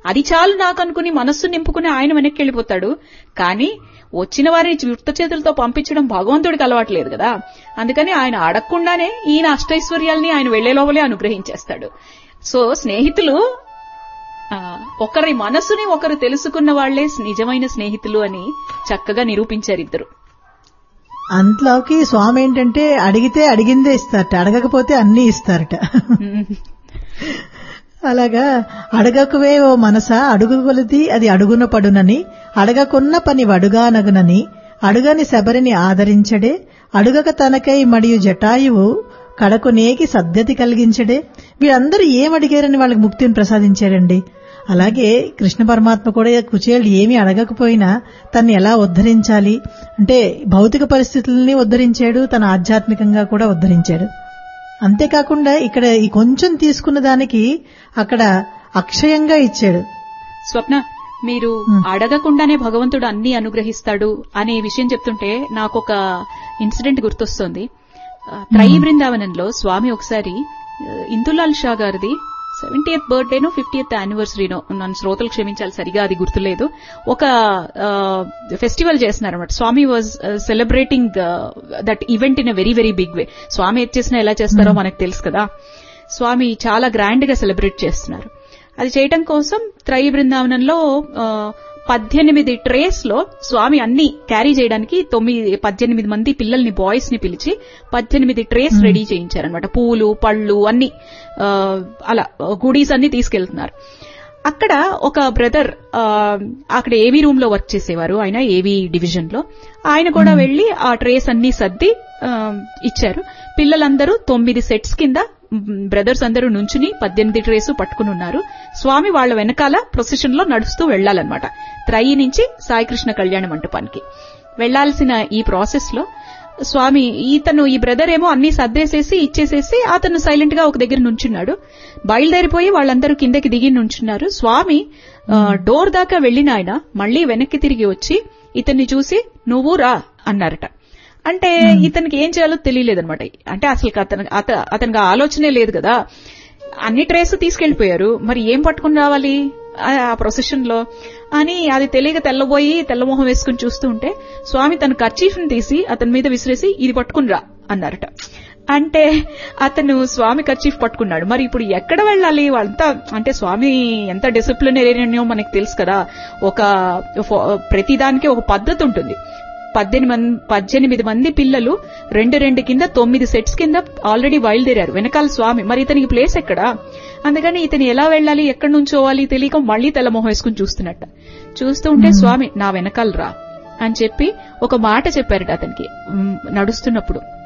అది చాలు నాకు అనుకుని మనస్సు నింపుకుని ఆయన వెనక్కి వెళ్ళిపోతాడు కానీ వచ్చిన వారిని చుట్ట చేతులతో పంపించడం భగవంతుడికి అలవాట్లేదు కదా అందుకని ఆయన అడగకుండానే ఈయన అష్టైశ్వర్యాల్ని ఆయన వెళ్లే లోపలే అనుగ్రహించేస్తాడు సో స్నేహితులు ఆ, ఒకరి మనసుని ఒకరు తెలుసుకున్న వాళ్లే నిజమైన స్నేహితులు అని చక్కగా నిరూపించారు ఇద్దరు అంతలోకి స్వామి ఏంటంటే అడిగితే అడిగిందే ఇస్తారట అడగకపోతే అన్నీ ఇస్తారట అలాగా అడగకువే ఓ మనస అడుగు కొలిది అది అడుగున పడునని అడగకున్న పని వడుగానగునని అడుగని శబరిని ఆదరించడే అడుగక తనకై మరియు జటాయువు కడకునేకి సద్యతి కలిగించడే వీళ్ళందరూ ఏం అడిగారని వాళ్ళకి ముక్తిని ప్రసాదించాడండి అలాగే కృష్ణ పరమాత్మ కూడా కుచేళ్ళు ఏమీ అడగకపోయినా తన్ని ఎలా ఉద్ధరించాలి అంటే భౌతిక పరిస్థితుల్ని ఉద్ధరించాడు తన ఆధ్యాత్మికంగా కూడా ఉద్ధరించాడు అంతేకాకుండా ఇక్కడ ఈ కొంచెం తీసుకున్న దానికి అక్కడ అక్షయంగా ఇచ్చాడు స్వప్న మీరు అడగకుండానే భగవంతుడు అన్ని అనుగ్రహిస్తాడు అనే విషయం చెప్తుంటే నాకు ఒక ఇన్సిడెంట్ గుర్తొస్తుంది ఆ, త్రయీ బృందావనంలో స్వామి ఒకసారి ఆ, ఇందులాల్ షా గారిది సెవెంటీఎత్ బర్త్డేనో ఫిఫ్టీఎత్ యానివర్సరీనో నన్ను శ్రోతలు క్షమించాలి సరిగా అది గుర్తులేదు ఒక ఫెస్టివల్ చేస్తున్నారు అనమాట Swami was celebrating that event in a very very big way Swami ఏది చేసినా ఎలా చేస్తారో మనకు తెలుసు కదా స్వామి చాలా గ్రాండ్ గా సెలబ్రేట్ చేస్తున్నారు అది చేయటం కోసం త్రయీ బృందావనంలో ఆ, పద్దెనిమిది ట్రేస్ లో స్వామి అన్ని క్యారీ చేయడానికి తొమ్మిది పద్దెనిమిది మంది పిల్లల్ని బాయ్స్ ని పిలిచి పద్దెనిమిది ట్రేస్ రెడీ చేయించారనమాట పూలు పళ్ళు అన్ని ఆ, అలా గుడీస్ అన్ని తీసుకెళ్తున్నారు అక్కడ ఒక బ్రదర్ అక్కడ ఏవీ రూమ్ లో వర్క్ చేసేవారు ఆయన ఏవీ డివిజన్ లో ఆయన కూడా వెళ్లి ఆ ట్రేస్ అన్ని సర్ది ఆ, ఇచ్చారు పిల్లలందరూ తొమ్మిది సెట్స్ కింద బ్రదర్స్ అందరూ నుంచుని పద్దెనిమిది ట్రేసు పట్టుకుని ఉన్నారు స్వామి వాళ్ళ వెనకాల ప్రొసెషన్ లో నడుస్తూ వెళ్లాలన్నమాట త్రయి నుంచి సాయికృష్ణ కళ్యాణ మంటపానికి వెళ్లాల్సిన ఈ ప్రాసెస్ లో స్వామి ఇతను ఈ బ్రదర్ ఏమో అన్ని సర్దేసేసి ఇచ్చేసేసి అతను సైలెంట్ గా ఒక దగ్గర నుంచున్నాడు బయలుదేరిపోయి వాళ్ళందరూ కిందకి దిగి నుంచున్నారు స్వామి ఆ, డోర్ దాకా వెళ్లిన ఆయన మళ్లీ వెనక్కి తిరిగి వచ్చి ఇతన్ని చూసి నువ్వు రా అన్నారట అంటే ఇతనికి ఏం చేయాలో తెలియలేదన్నమాట అంటే అసలు అతను అత- అతనికి ఆ ఆలోచనే లేదు కదా అన్ని ట్రేస్ తీసుకెళ్లిపోయారు మరి ఏం పట్టుకుని రావాలి ఆ- ఆ ప్రొసెషన్ లో అని అది తెలియక తెల్లబోయి తెల్లమొహం వేసుకుని చూస్తూ ఉంటే స్వామి తన కర్చీఫ్ ని తీసి అతని మీద విసిరేసి ఇది పట్టుకుని రా అన్నారట అంటే అతను స్వామి కర్చీఫ్ పట్టుకున్నాడు మరి ఇప్పుడు ఎక్కడ వెళ్ళాలి వాళ్ళంతా అంటే స్వామి ఎంత డిసిప్లినరీనో మనకు తెలుసు కదా ఒక ఫో- ప్రతిదానికి ఒక పద్ధతి ఉంటుంది పద్దెనిమిది మంది పద్దెనిమిది మంది పిల్లలు రెండు రెండు కింద తొమ్మిది సెట్స్ కింద ఆల్రెడీ బయలుదేరారు వెనకాల స్వామి మరి ఇతనికి ప్లేస్ ఎక్కడా అందుకని ఇతను ఎలా వెళ్ళాలి ఎక్కడి నుంచోవాలి తెలియక మళ్లీ తెల్లమొహం వేసుకుని చూస్తున్నట్ట చూస్తూ ఉంటే స్వామి నా వెనకాల రా అని చెప్పి ఒక మాట చెప్పారట అతనికి ఉమ్, నడుస్తున్నప్పుడు